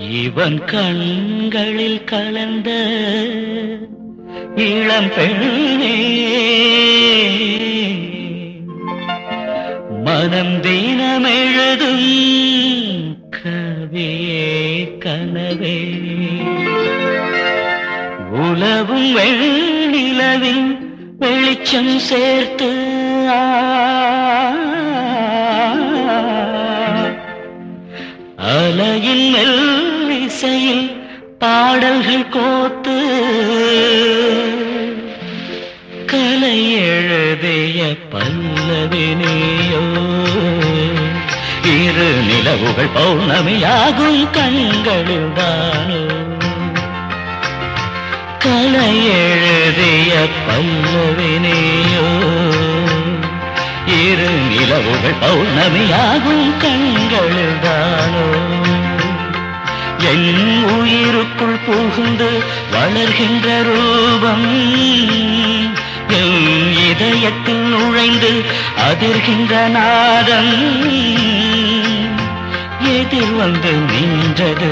இவன் கண்களில் கலந்த இளம் பெண்ணே மனம் தினம் எழுதும் கவியே கனவே உலவும் வெண்ணிலவின் வெளிச்சம் சேர்த்து ஆ, அலையின் மெல்லிசையில் பாடல்கள் கோத்து கலை எழுதிய பல்லவினியோ இரு நிலவுகள் பௌர்ணமியாகும் கண்களில் தானோ கலை எழுதிய பல்லவினியோ இரு நிலவுகள் பௌர்ணமியாகும் கண்களில் தானோ என் உயிருக்குள் புகுந்து வளர்கின்ற ரூபம் என் இதயத்தில் நுழைந்து அதிர்கின்ற நாதம் எதிர் வந்து நின்றது